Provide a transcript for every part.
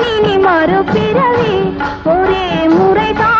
இனி மறுபிறவி ஒரே முறைதான்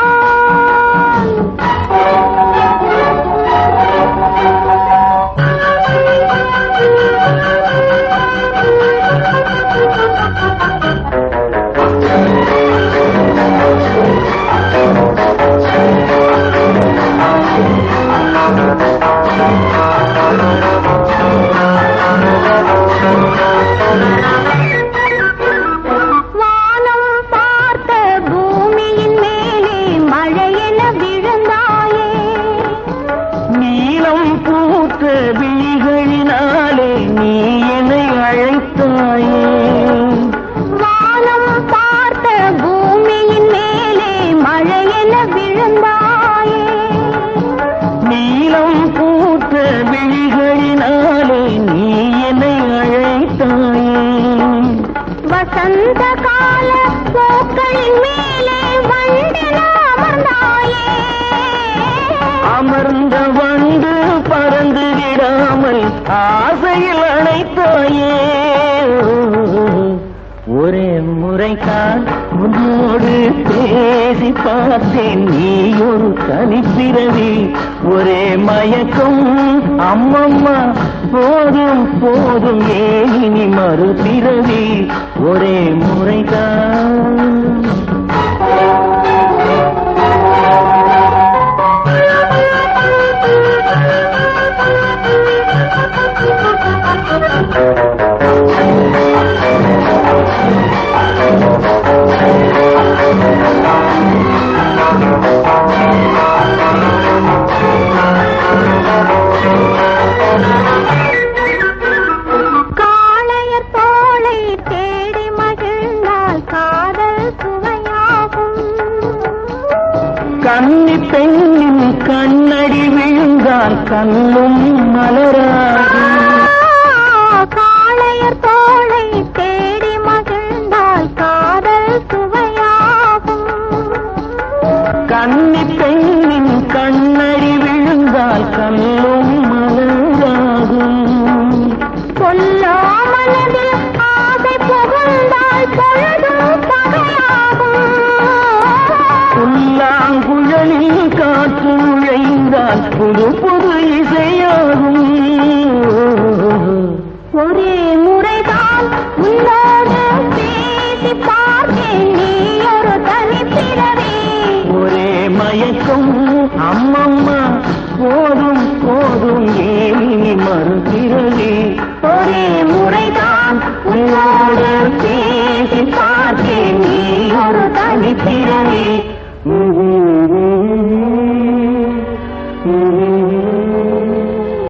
வானம் பார்த்த பூமியின் மேலே மழையென விழுந்தாயே நீலம் பூத்த விழிகளினாலே நீ என்னை அழைத்தாயே வானம் பார்த்த பூமியின் மேலே மழையென விழுந்தாயே நீலம் பூத்த விழிகளினாலே நீ என்னை அழைத்தாயே வசந்த கால பூக்களின் மேலே வண்டென அமர்ந்தாயே அமர்ந்த வண்டு பறந்து விடாமல் ஆசையில் அணைத்தாயே ஒரே முறைதான் உன்னோடு பேசி பார்த்தேன் நீ ஒரு தனிப்பிறவி ஒரே மயக்கம் அம்மம்மா போதும் போதும் ஏன் இனி மறுபிறவி ஒரே முறைதான் காளையர் தோளை தேடி மகிழ்ந்தால் காதல் சுவையாகும் கன்னி பெண்ணின் கண்ணடி விழுந்தால் கண்ணும் மலராகும் காளையர் தோளை தேடி மகிழ்ந்தால் காதல் சுவையாகும் கன்னி பெண்ணின் கண்ணடி விழுந்தால் கண்ணும் மலராகும் சொல்லா மனதில் ஆசை புகுந்தால் பொழுதும் பகையாகும் புல்லாங்குழலில் காற்று நுழைந்தால் புது புது இசையாகும் ஒரே முறைதான் உன்னோடு பேசி பார்த்தேன் நீ ஒரு தனிப்பிறவி ஒரே மயக்கம் அம்மம்மா போதும் போதும் ஏனி மறுபிறவி